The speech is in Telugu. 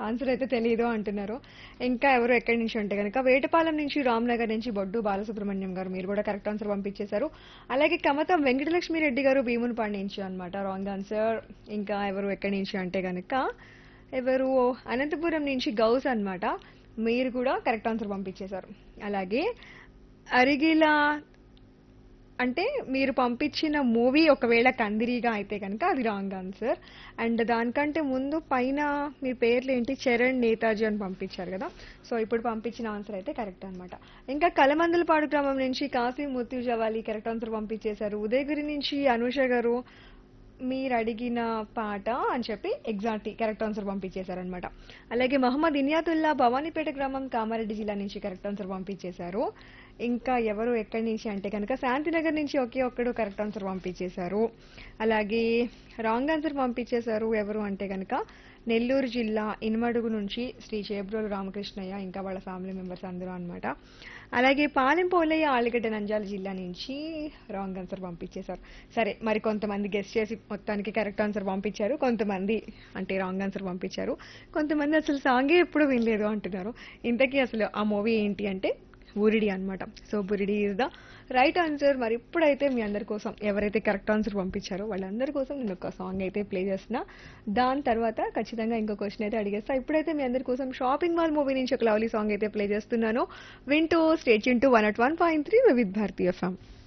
ఆన్సర్ అయితే తెలియదు అంటున్నారు ఇంకా ఎవరు ఎక్కడి నుంచి అంటే కనుక వేటపాలెం నుంచి రామ్నగర్ నుంచి బొడ్డు బాలసుబ్రహ్మణ్యం గారు మీరు కూడా కరెక్ట్ ఆన్సర్ పంపించేశారు అలాగే కమతం వెంకటలక్ష్మి రెడ్డి గారు భీమునిపాడు నుంచి అనమాట రాంగ్ ఆన్సర్ ఇంకా ఎవరు ఎక్కడి నుంచి అంటే కనుక ఎవరు అనంతపురం నుంచి గౌస్ అన్నమాట మీరు కూడా కరెక్ట్ ఆన్సర్ పంపించేశారు అలాగే అరిగిల అంటే మీరు పంపించిన మూవీ ఒకవేళ కందిరీగా అయితే కనుక అది రాంగ్ ఆన్సర్ అండ్ దానికంటే ముందు పైన మీ పేర్లు ఏంటి చరణ్ నేతాజీ అని పంపించారు కదా సో ఇప్పుడు పంపించిన ఆన్సర్ అయితే కరెక్ట్ అన్నమాట ఇంకా కలమందలపాడు గ్రామం నుంచి కాశీ ముత్యు జవాలి కరెక్ట్ ఆన్సర్ పంపించేశారు ఉదయగిరి నుంచి అనుష గారు మీరు అడిగిన పాట అని చెప్పి ఎగ్జాక్ట్లీ కరెక్ట్ ఆన్సర్ పంపించేశారనమాట అలాగే మహమ్మద్ ఇనియాతుల్లా భవానీపేట గ్రామం కామారెడ్డి జిల్లా నుంచి కరెక్ట్ ఆన్సర్ పంపించేశారు ఇంకా ఎవరు ఎక్కడి నుంచి అంటే కనుక శాంతినగర్ నుంచి ఒకే ఒక్కడు కరెక్ట్ ఆన్సర్ పంపించేశారు అలాగే రాంగ్ ఆన్సర్ పంపించేశారు ఎవరు అంటే కనుక నెల్లూరు జిల్లా ఇనుమడుగు నుంచి శ్రీ చేబ్రోలు రామకృష్ణయ్య ఇంకా వాళ్ళ ఫ్యామిలీ మెంబర్స్ అందరూ అన్నమాట అలాగే పాలెంపోలయ్య ఆలిగడ్డ నంజాల జిల్లా నుంచి రాంగ్ ఆన్సర్ పంపించేశారు సరే మరి కొంతమంది గెస్ట్ చేసి మొత్తానికి కరెక్ట్ ఆన్సర్ పంపించారు కొంతమంది అంటే రాంగ్ ఆన్సర్ పంపించారు కొంతమంది అసలు సాంగే ఎప్పుడు వినలేదు అంటున్నారు ఇంతకీ అసలు ఆ మూవీ ఏంటి అంటే బురిడి అన్నమాట సో బురిడి ఈజ్ ద రైట్ ఆన్సర్ మరి ఇప్పుడైతే మీ అందరి కోసం ఎవరైతే కరెక్ట్ ఆన్సర్ పంపించారో వాళ్ళందరి కోసం నేను ఒక సాంగ్ అయితే ప్లే చేస్తున్నా దాని తర్వాత ఖచ్చితంగా ఇంకో క్వశ్చన్ అయితే అడిగేస్తా ఇప్పుడైతే మీ అందరి కోసం షాపింగ్ మాల్ మూవీ నుంచి ఒక లవ్లీ సాంగ్ అయితే ప్లే చేస్తున్నాను వింటూ స్టేట్ చింటూ one at one point three with Bharatiya FM